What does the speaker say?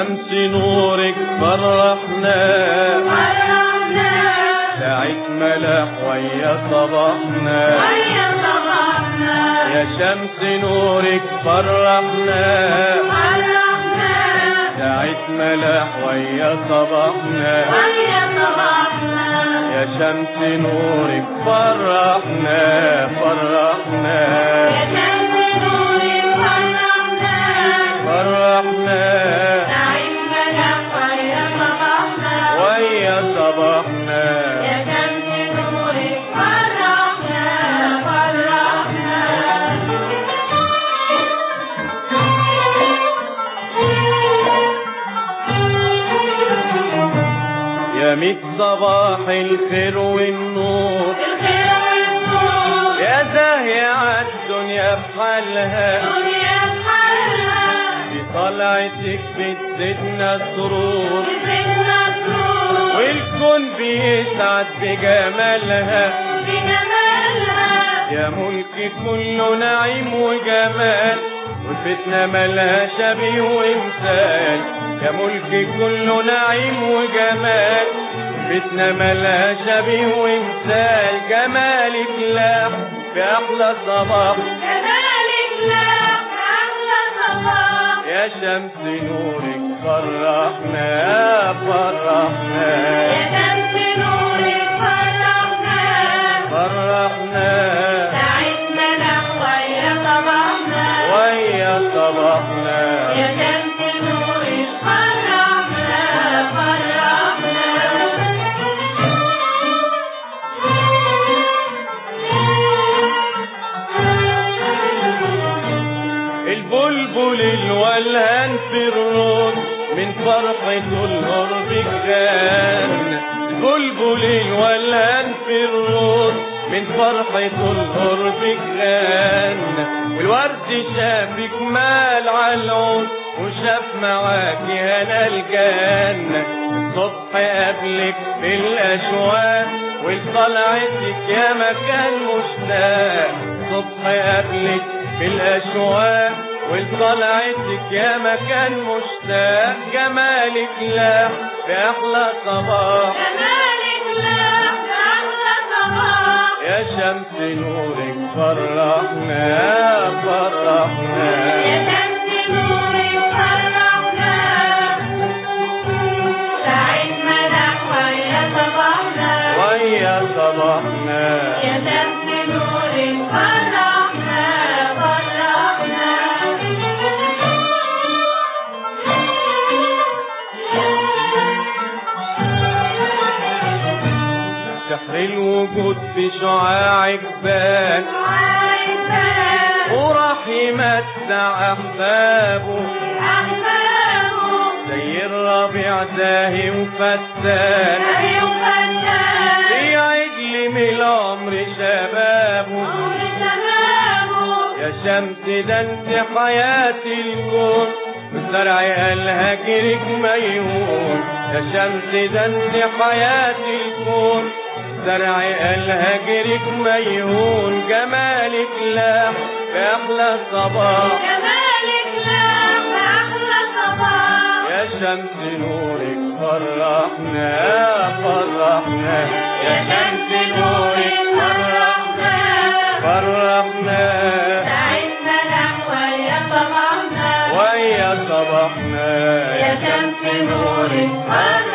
شمس نورك فرحنا فرحنا ساعة ملاح ويا صباحنا ويا صباحنا يا شمس نورك فرحنا فرحنا ساعة ملاح ويا صباحنا ويا صباحنا يا شمس نورك فرحنا فرحنا يا شمس نورك فرحنا فرحنا سعيد ملاك ويا صباحنا ويا صباحنا يا شمس نورك فرحنا فرحنا يا ميت صباح الخير والنور الخير والنور يا زاهية الدنيا بحالها دنيا بحالها بطلعتك بتزيدنا السرور بزيدنا السرور والكون بيسعد بجمالها بجمالها يا ملك كله نعيم وجمال وفتنة ملها شبيه وامثال يا ملك كله نعيم وجمال فتنة ملها شبيه وامثال جمالك لاح في أحلى صباح كذلك لا أحلى صباح يا شمس نورك فرحنا فرحنا يا شمس نورك فرحنا فرحنا سعيد ملاك ويا صباحنا ويا صباحنا يا شمس نورك فرحنا البلبل الولهان في الروض من فرحته القرب كان البلبل الولهان في الروض من فرحته القرب كان والورد شافك مال على العود وشاف معاكي هنا الجنة الصبح قبلك في الأشواق ولطلعتك يا مكان مشتاق الصبح قبلك في الأشواق ولطلعتك يا مكان مشتاق جمالك لاح في أحلى صباح كذلك لا أحلى صباح يا شمس نورك فرحنا فرحنا يا شمس نورك فرحنا سعيد ملاك ويا صباحنا ويا صباحنا يا شمس نورك فرحنا سحر الوجود في شعاعك بان فرحنا وراح يمتع أحبابه أحبابه زي الربيع زاهي وفتان أهي وفتان في عجل من العمر شبابه عمر شبابه يا شمس ده انت حياة الكون والزرع قال هجرك ميهون يا شمس ده انت حياة الكون زرع قال هجرك ميهون جمالك لاح في أحلى صباح جمالك لا أحلى صباح يا شمس نورك فرحنا فرحنا يا شمس نورك فرحنا فرحنا سعيد ملاك ويا صباحنا ويا صباحنا يا شمس نورك فرحنا